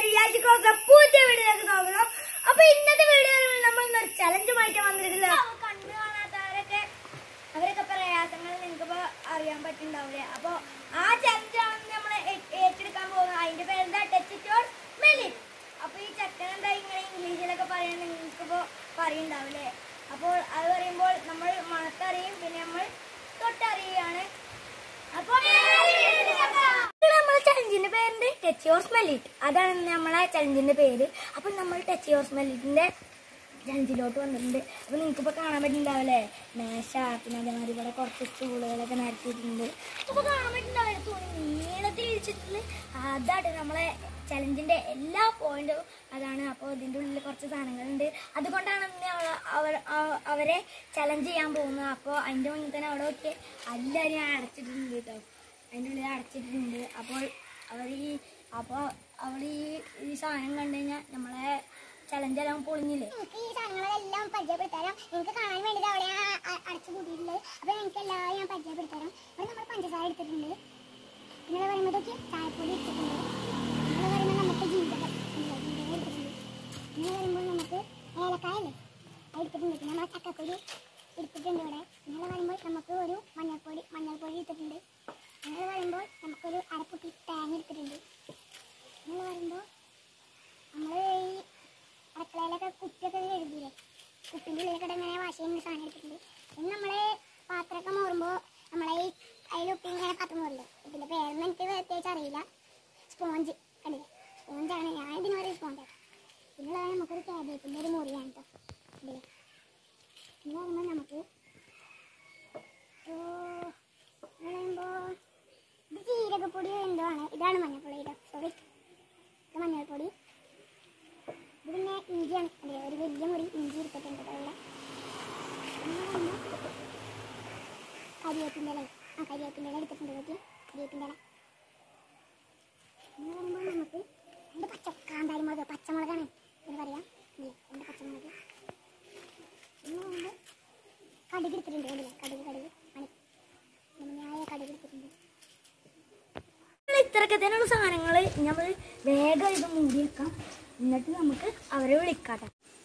വിചാരിച്ച ക്രോസിലെ പുതിയ വീഡിയോയിലേക്ക് നോക്കണം അപ്പൊ ഇന്നത്തെ വീഡിയോയിൽ നമ്മൾ ഒരു ചലഞ്ചുമായിട്ട് വന്നിട്ടില്ല കണ്ടു കാണാത്തവരൊക്കെ അവരൊക്കെ പ്രയാസങ്ങൾ നിങ്ങൾക്കിപ്പോ അറിയാൻ പറ്റുന്നുണ്ടാവില്ലേ അപ്പൊ ആ ചലഞ്ചാണ് നമ്മൾ ഏറ്റെടുക്കാൻ പോകുന്നത് അതിന്റെ പേരെന്താ ടച്ച് ടോൾ മെലിൻ അപ്പൊ ഈ ചെക്കൻ എന്താ ഇങ്ങനെ ഇംഗ്ലീഷിലൊക്കെ പറയാൻ നിങ്ങൾക്കിപ്പോ പറയുണ്ടാവില്ലേ അപ്പോൾ അത് പറയുമ്പോൾ നമ്മൾ മണത്തറിയും പിന്നെ നമ്മൾ തൊട്ടറിയുകയാണ് അപ്പോൾ നമ്മളെ ചലഞ്ചിന്റെ പേരുണ്ട് ടച്ച് യുവർ സ്മെല്ലിറ്റ് അതാണ് നമ്മളെ ചലഞ്ചിന്റെ പേര് അപ്പൊ നമ്മൾ ടച്ച് യുവർ സ്മെല്ലിറ്റിന്റെ ചലഞ്ചിലോട്ട് വന്നിട്ടുണ്ട് അപ്പൊ നിങ്ങൾക്ക് ഇപ്പൊ കാണാൻ പറ്റുന്നുണ്ടാവില്ലേ മേശ പിന്നെ അതേമാതിരി ഇവിടെ കുറച്ച് സ്റ്റൂളുകളൊക്കെ നിരത്തിയിട്ടുണ്ട് അപ്പൊ കാണാൻ പറ്റുന്നുണ്ടാവില്ലേ തുണി നീളത്തിൽ ഇടിച്ചിട്ടുണ്ട് അതാണ് നമ്മളെ ചലഞ്ചിന്റെ എല്ലാ പോയിന്റും അതാണ് അപ്പോൾ ഇതിന്റെ ഉള്ളിൽ കുറച്ച് സാധനങ്ങളുണ്ട് അതുകൊണ്ടാണ് ഇന്ന് അവ- അവർ അവ- അവരെ ചലഞ്ച് ചെയ്യാൻ പോകുന്നത് അപ്പോൾ അതിന്റെ മുന്നിൽ തന്നെ അവിടെ ഒക്കെ എല്ലാവരും അടച്ചിട്ടുണ്ട് കേട്ടോ അതിൻ്റെ ഉള്ളിൽ അടച്ചിട്ടുണ്ട് അപ്പോൾ അവർ ഈ അപ്പോൾ അവർ ഈ ഈ സാധനം കണ്ടു കഴിഞ്ഞാൽ നമ്മളെ ചലഞ്ചെല്ലാം പൊളിഞ്ഞില്ലേ എനിക്ക് ഈ സാധനങ്ങളെല്ലാം പരിചയപ്പെടുത്തരാം നിങ്ങൾക്ക് കാണാൻ വേണ്ടി അവിടെ അടച്ചു കൂട്ടിയിട്ടുണ്ട് അപ്പൊ എനിക്ക് എല്ലാം ഞാൻ പരിചയപ്പെടുത്തരാം ഇവിടെ നമ്മൾ പഞ്ചസാര എടുത്തിട്ടുണ്ട് പിന്നെ പറയുമ്പോൾ നോക്കി ചായപ്പൊടി എടുത്തിട്ടുണ്ട് പിന്നെ പറയുമ്പോൾ നമുക്ക് ജീരകം ഇല്ലേ, ജീരകം എടുത്തിട്ടുണ്ട് പിന്നെ പറയുമ്പോൾ നമുക്ക് ഏലക്കായല്ലേ അത് എടുത്തിട്ടുണ്ട് പിന്നെ നമ്മൾ ചക്കപ്പൊടി എടുത്തിട്ടുണ്ട് ഇവിടെ പിന്നെ പറയുമ്പോൾ നമുക്ക് ഒരു മഞ്ഞൾപ്പൊടി മഞ്ഞൾപ്പൊടി എടുത്തിട്ടുണ്ട് പിന്നെ പറയുമ്പോൾ നമുക്കൊരു അരക്കുട്ടി തേങ്ങ എടുത്തിട്ടുണ്ട് പിന്നെ പറയുമ്പോൾ നമ്മൾ ഈ അടുക്കളയിലൊക്കെ കുപ്പിയൊക്കെ എഴുതിയില്ലേ കുപ്പിൻ്റെ ഉള്ളിലൊക്കെ ഇങ്ങനെ വാഷ് ചെയ്യുന്ന സാധനം എടുത്തിട്ടുണ്ട് പിന്നെ നമ്മൾ പാത്രമൊക്കെ മോറുമ്പോൾ നമ്മളെ ഈ അതിൽ ഉപ്പി ഇങ്ങനെ പാത്രം മോറില്ലേ ഇതിൻ്റെ പേരൊന്നും എനിക്ക് പ്രത്യേകിച്ച് അറിയില്ല സ്പോഞ്ച് കണ്ടില്ലേ സ്പോഞ്ചാണ് ഞാൻ ഇതിന് പറയും സ്പോഞ്ചാണ് പിന്നെ ഉള്ളത് നമുക്കൊരു ക്യാബേജിൻ്റെ ഒരു മുറിയാണ് കേട്ടോ ഇതില്ലേ പിന്നെ പറയുമ്പോൾ നമുക്ക് പറയുമ്പോൾ ഇത് ജീരകപ്പൊടി എന്തോ ആണ് ഇതാണ് മഞ്ഞൾപ്പൊടി കേട്ടോ സോറി ഇത് മഞ്ഞൾപ്പൊടി ഇത് പിന്നെ ഇഞ്ചിയാണ് അല്ലേ ഒരു വലിയ മുറി ഇഞ്ചി എടുത്തിട്ടുണ്ട് കേട്ടോ ഇവിടെ കരിവേപ്പിൻ്റെ ഇല ആ കരിവേപ്പിൻ്റെ ഇല എടുത്തിട്ടുണ്ട് നോക്കി കരിവേപ്പിൻ്റെ ഇല എന്ന് പറയുമ്പോൾ നമുക്ക് രണ്ട് പച്ച കാന്താരി മുളക് പച്ചമുളകാണ് എന്ന് പറയാം ഇല്ലേ രണ്ട് പച്ചമുളക് എന്ന് പറയുമ്പോൾ കടുക് എടുത്തിട്ടുണ്ട് കണ്ടില്ലേ കടുക് കടുക് മണി മുന്നായ കടുക് എടുത്തിട്ടുണ്ട് ഇത്രയൊക്കെ തന്നെയുള്ള സാധനങ്ങൾ നമ്മൾ വേഗം ഇത് മൂടി വെക്കാം എന്നിട്ട് നമുക്ക് അവരെ വിളിക്കാട്ടെ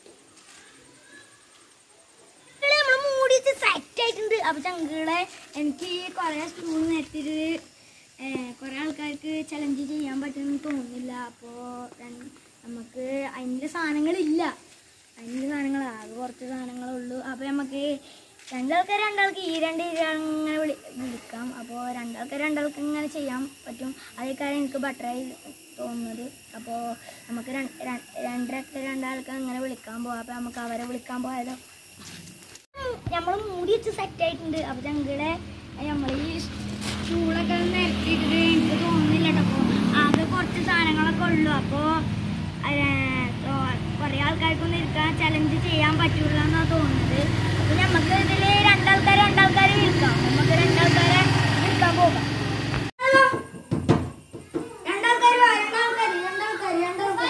നമ്മൾ മൂടി വെച്ച് സെറ്റ് ആയിട്ടുണ്ട് അപ്പൊ ചങ്കുകളെ എനിക്ക് കുറെ സ്പൂൺ നിരത്തിയിട്ട് കുറെ ആൾക്കാർക്ക് ചലഞ്ച് ചെയ്യാൻ പറ്റുമെന്ന് തോന്നുന്നില്ല അപ്പോൾ നമുക്ക് അതിൻ്റെ സാധനങ്ങളില്ല അതിൻ്റെ സാധനങ്ങൾ ആകെ കുറച്ച് സാധനങ്ങളേ ഉള്ളൂ അപ്പോൾ നമുക്ക് രണ്ടാൾക്ക് രണ്ടാൾക്ക് ഈ രണ്ട് ഈ അങ്ങനെ വിളി വിളിക്കാം അപ്പോൾ രണ്ടാൾക്ക് രണ്ടാൾക്ക് ഇങ്ങനെ ചെയ്യാൻ പറ്റും അതേക്കാരം എനിക്ക് ബട്ടറായി തോന്നുന്നത് അപ്പോൾ നമുക്ക് രണ്ട്- രണ്ട്- രണ്ടരക്ക് രണ്ടാൾക്ക് അങ്ങനെ വിളിക്കാൻ പോവാം അപ്പോൾ നമുക്ക് അവരെ വിളിക്കാൻ പോയാലോ നമ്മൾ മൂടി വെച്ച് സെറ്റ് ആയിട്ടുണ്ട് അപ്പോൾ ഞങ്ങളെ നമ്മൾ ഈ സ്റ്റൂളൊക്കെ നിരത്തിയിട്ടിട്ട് എനിക്ക് തോന്നുന്നില്ല കേട്ടോ അപ്പോൾ ആകെ കുറച്ച് സാധനങ്ങളൊക്കെ ഉള്ളൂ അപ്പോൾ കുറേ ആൾക്കാർക്കൊന്നും ഇരിക്കാൻ ചലഞ്ച് ചെയ്യാൻ പറ്റൂല എന്നാണ് തോന്നുന്നത് അപ്പോൾ നമുക്ക് ഇതിൽ രണ്ടാൾക്കാർ രണ്ടാൾക്കാരെ വിളിക്കാം നമുക്ക് രണ്ടാൾക്കാരെ വിളിക്കാൻ പോകാം രണ്ടാൾക്കാർ വാ, രണ്ടാൾക്കാർ രണ്ടാൾക്കാർ രണ്ടാൾക്കാർ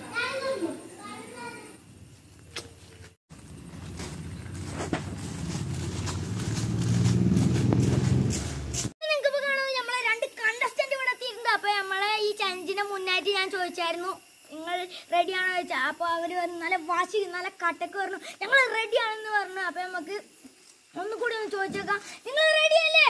നിങ്ങൾക്കിപ്പോ കാണാം നമ്മളെ രണ്ട് കണ്ടസ്റ്റന്റ് ഇവിടെ എത്തിയിട്ടുണ്ട് അപ്പൊ നമ്മളെ ഈ ചലഞ്ചിന്റെ മുന്നായിട്ട് ഞാൻ ചോദിച്ചായിരുന്നു നിങ്ങൾ റെഡിയാണോ ചോദിച്ചാൽ അപ്പൊ അവര് പറഞ്ഞു നല്ല വാശി നല്ല കട്ടക്ക് പറഞ്ഞു ഞങ്ങൾ റെഡിയാണെന്ന് പറഞ്ഞു അപ്പൊ നമുക്ക് ഒന്നുകൂടി ഒന്ന് ചോദിച്ചേക്കാം നിങ്ങൾ റെഡി അല്ലേ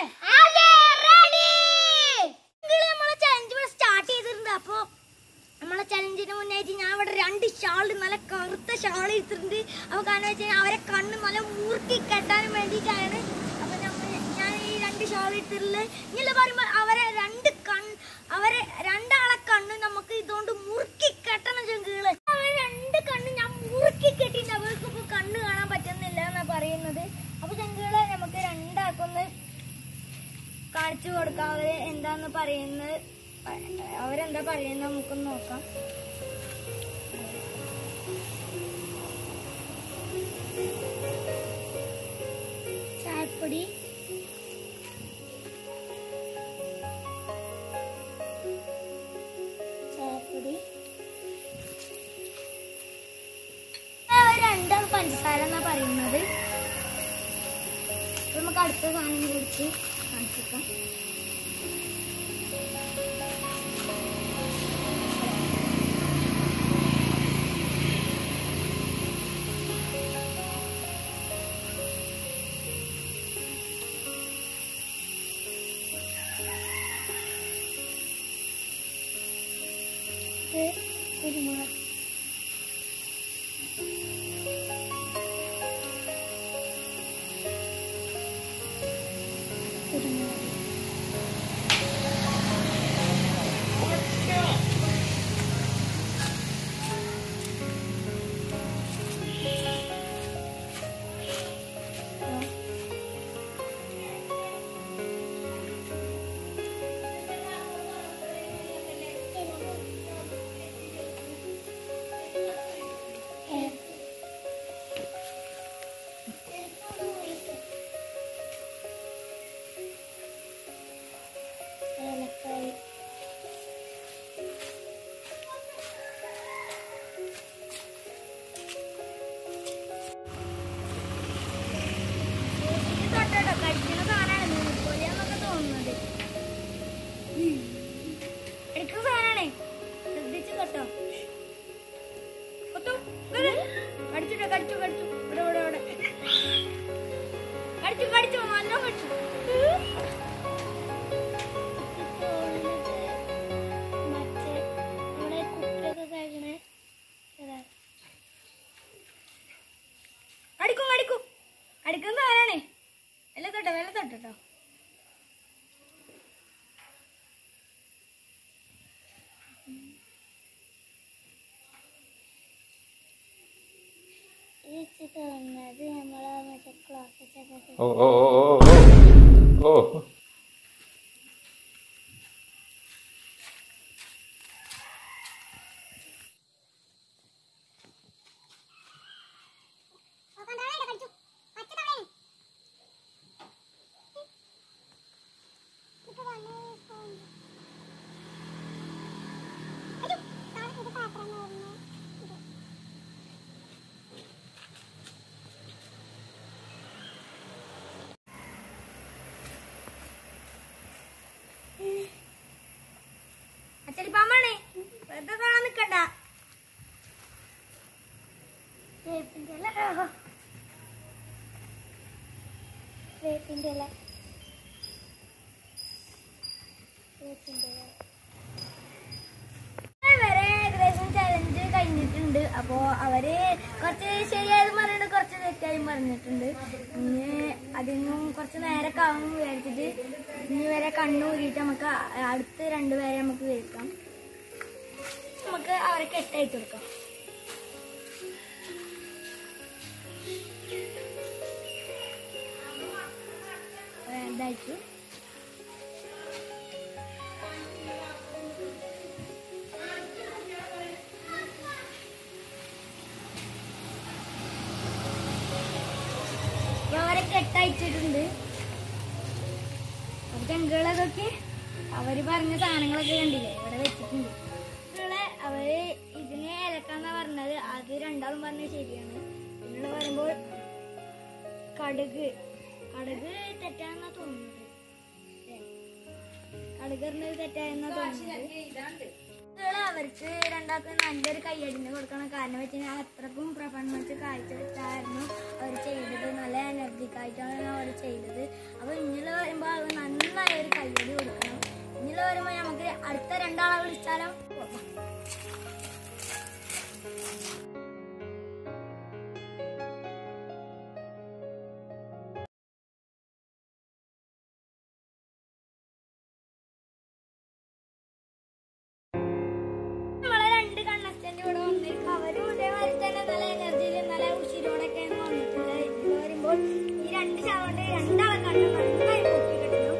നിങ്ങൾ നമ്മളെ ചലഞ്ച് ഇവിടെ സ്റ്റാർട്ട് ചെയ്തിട്ടുണ്ട് അപ്പൊ നമ്മളെ ചലഞ്ചിന് മുന്നായിട്ട് ഞാൻ ഇവിടെ രണ്ട് ഷാൾ നല്ല കറുത്ത ഷാൾ എടുത്തിട്ടുണ്ട് അപ്പൊ കാരണം വെച്ച് കഴിഞ്ഞാൽ അവരെ കണ്ണ് നല്ല മുറുക്കി കെട്ടാനും വേണ്ടിയിട്ടാണ് അപ്പൊ നമ്മൾ ഞാൻ ഈ രണ്ട് ഷാൾ എടുത്തിട്ടുള്ളത് ഇങ്ങനെ പറയുമ്പോൾ അവരെ രണ്ട് കൺ അവരെ രണ്ടാളെ കണ്ണ് നമുക്ക് ഇതുകൊണ്ട് മുറുക്കി കെട്ടണം ചെങ്കുകള് അവരെ രണ്ട് കണ്ണ് ഞാൻ മുറുക്കി കെട്ടിയിട്ട് അവർക്ക് ഇപ്പൊ കണ്ണ് കാണാൻ പറ്റുന്നില്ല എന്നാ പറയുന്നത് അപ്പൊ ചെങ്കുകളെ നമുക്ക് രണ്ടാക്കൊന്ന് കാണിച്ചു കൊടുക്കാം അവര് എന്താന്ന് പറയുന്നത് അവരെന്താ പറയുന്നത് നമുക്കൊന്ന് നോക്കാം ചായപ്പൊടി ചായപ്പൊടി അവർ രണ്ടാൾ പഞ്ചസാര എന്നാ പറയുന്നത് അപ്പൊ നമുക്ക് അടുത്ത സാധനം കുറിച്ച് കാണിച്ചിക്കാം കുരുമുളക് കുരുമുളക് ഏലക്കായ് ഇത് തൊട്ടോ കഴിക്കുന്ന സാധനമാണ് നീർക്കോലിയാന്നൊക്കെ തോന്നുന്നത് എടുക്കുന്ന സാധനമാണേ ശ്രദ്ധിച്ച് തൊട്ടോ തൊട്ടോ ഇവിടെ. കടിച്ചിട്ടോ കടിച്ചു കടിച്ചു ഇവിടെ ഇവിടെ ഇവിടെ കടിച്ചു കടിച്ചു നല്ല കടിച്ചു മറ്റേ നമ്മുടെ കുപ്പിയൊക്കെ കഴിക്കണേ അതാ കടിക്കും കടിക്കും കടിക്കുന്ന സാധനമാണേ വെല്ല തൊട്ടോ വെല്ല തൊട്ടോ ഈ തോന്നുന്നത് നമ്മളെ മറ്റേ ക്ലാസ്സിലൊക്കെ ഓ ഓ ഓ ഓ ഓ ഓ അച്ചടി പാമ്പാണേ വെറുതെ കാണാൻ നിക്കണ്ട വേപ്പിൻ്റെ ഇല വേപ്പിൻ്റെ ഇല വേപ്പിൻ്റെ ഇല വരെ ഏകദേശം ചലഞ്ച് കഴിഞ്ഞിട്ടുണ്ട് അപ്പോ അവര് കുറച്ച് ശരിയായതും പറഞ്ഞിട്ടുണ്ട് കുറച്ച് തെറ്റായും പറഞ്ഞിട്ടുണ്ട് ഇനി അതിനും കുറച്ച് നേരൊക്കെ ആവും വിചാരിച്ചിട്ട് ഇനി വരെ കണ്ണൂരിയിട്ട് നമുക്ക് അടുത്ത് രണ്ടുപേരെ നമുക്ക് വരുത്താം നമുക്ക് അവരെ കെട്ടയച്ചു കൊടുക്കാം ഇതായിട്ട് അപ്പൊ അവരെ കെട്ടയച്ചിട്ടുണ്ട് അപ്പൊ ചെങ്കുകളൊക്കെ അവര് പറഞ്ഞ സാധനങ്ങളൊക്കെ കണ്ടില്ലേ ഇവിടെ വെച്ചിട്ടുണ്ട് ചെങ്കുകളെ അവര് ഇതിനെ ഇലക്കാന്നാ പറഞ്ഞത് അത് രണ്ടാളും പറഞ്ഞത് ശരിയാണ് പിന്നീട് പറയുമ്പോൾ കടുക് കടുക് തെറ്റാന്നാ തോന്നുന്നത് ഏ, കടുക് പറഞ്ഞത് തെറ്റായെന്നാ തോന്നുന്നത് കുട്ടികളെ അവർക്ക് രണ്ടാൾക്കും നല്ലൊരു കയ്യടിന് കൊടുക്കണം കാരണം വെച്ച് കഴിഞ്ഞാൽ അത്രക്കും പ്രഫർമൻസ് കാഴ്ച വെച്ചായിരുന്നു അവർ ചെയ്തത് നല്ല എനർജിക്കായിട്ടാണ് അവർ ചെയ്തത് അപ്പൊ ഇങ്ങനെ വരുമ്പോൾ അവർ നന്നായി ഒരു കയ്യടി കൊടുക്കണം ഇങ്ങനെ വരുമ്പോൾ നമുക്ക് അടുത്ത രണ്ടാളെ വിളിച്ചാലോ നമ്മളെ രണ്ട് കണ്ണസ്റ്റന്റ് ഇവിടെ വന്നിരിക്കും അവരും ഇതേമാതിരി തന്നെ നല്ല എനർജിയിൽ നല്ല ഉഷിരോടൊക്കെയാണ് വന്നിട്ടുള്ളത് ഇതിൽ വരുമ്പോൾ ഈ രണ്ട് ചാവണ്ട് രണ്ടാളെ കണ്ണും നന്നായി പൊട്ടി കിട്ടണം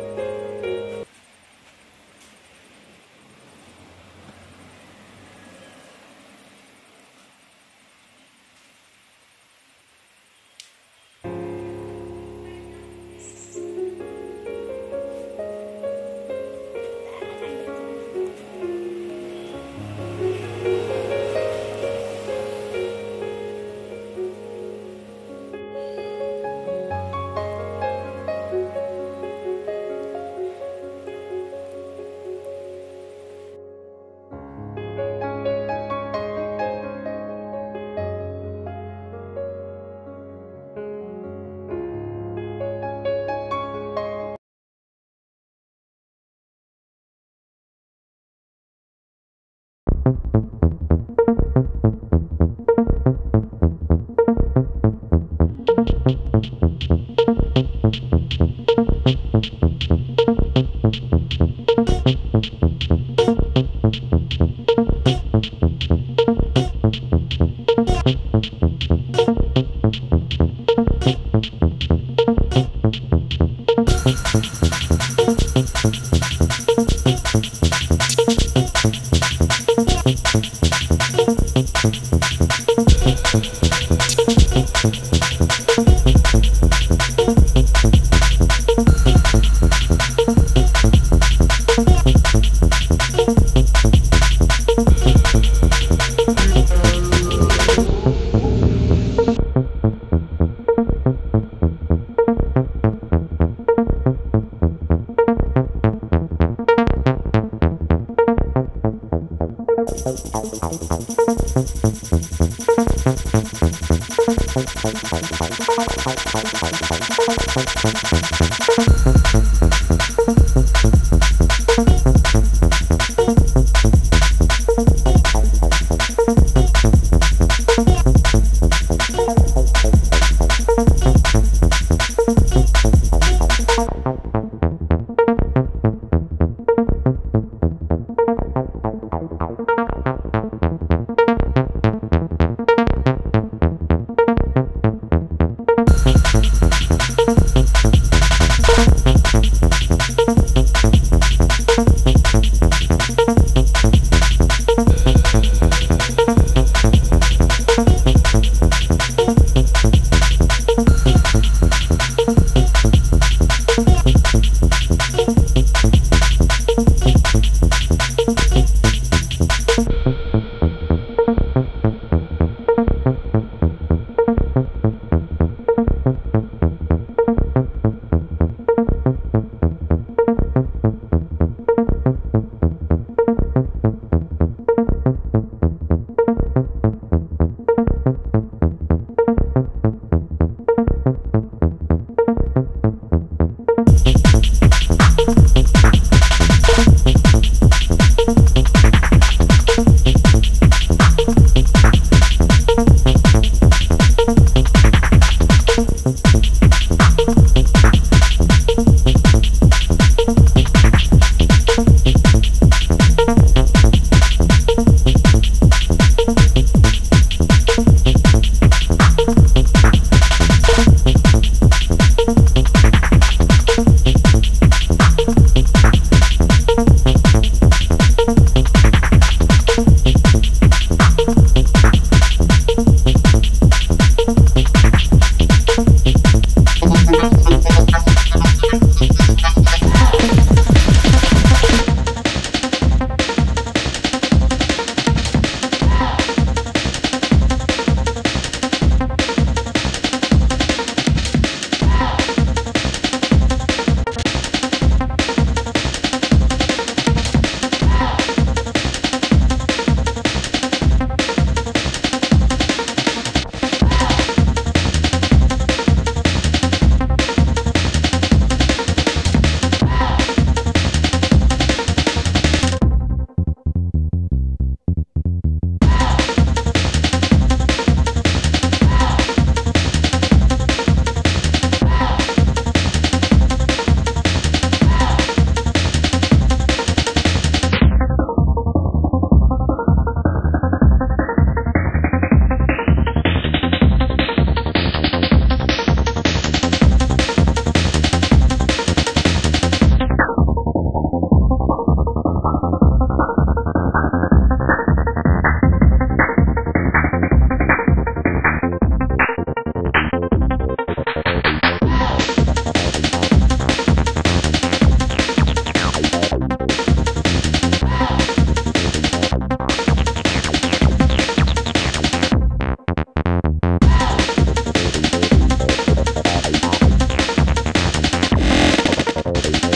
Thank